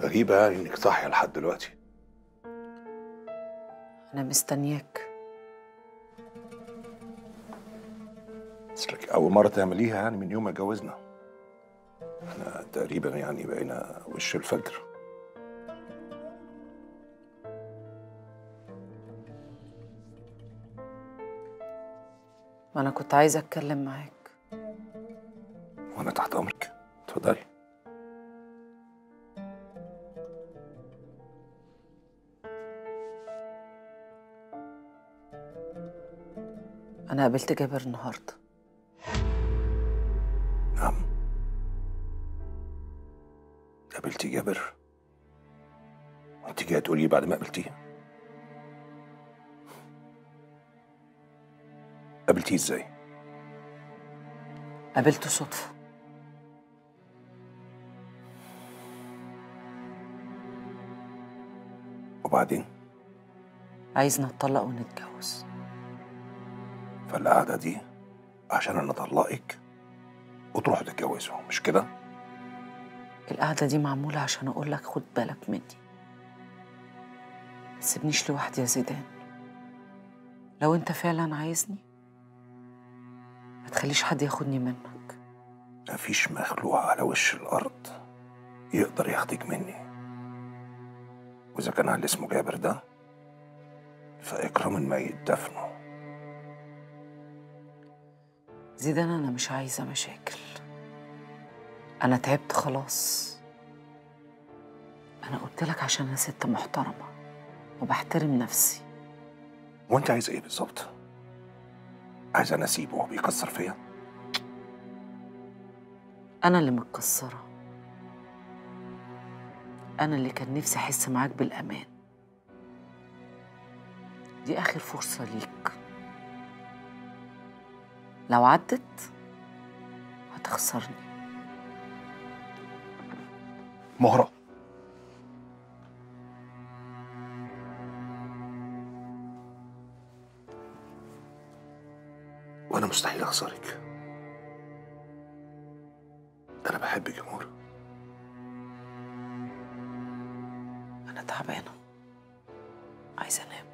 غريبة يعني إنك صاحية لحد دلوقتي أنا مستنياك أصلك أول مرة تعمليها يعني من يوم ما اتجوزنا احنا تقريبا يعني بقينا وش الفجر ما أنا كنت عايزة أتكلم معاك وأنا تحت أمرك اتفضلي أنا قابلت جابر النهاردة نعم قابلتي جابر وانت جايه تقولي بعد ما قابلتيه قابلتيه ازاي قابلته صدفة وبعدين عايزنا نتطلق ونتجوز فالقعده دي عشان انا اطلقك وتروحوا تتجوزوا مش كده القعدة دي معمولة عشان أقول لك خد بالك مني ما تسيبنيش لوحدي يا زيدان لو أنت فعلا عايزني ما تخليش حد ياخدني منك مفيش مخلوق على وش الارض يقدر ياخدك مني واذا كان على اللي اسمه جابر ده فاكرم الميت دفنه زيدان أنا مش عايزة مشاكل أنا تعبت خلاص أنا قلت لك عشان أنا ست محترمة وبحترم نفسي وانت عايز ايه بالظبط عايز انا اسيبه وهو بيكسر فيا أنا اللي متكسرة أنا اللي كان نفسي أحس معاك بالأمان دي آخر فرصة ليك لو عدت هتخسرني مهرة وانا مستحيل اخسرك انا بحبك يا مهرة أنا تعبانة عايزة أنام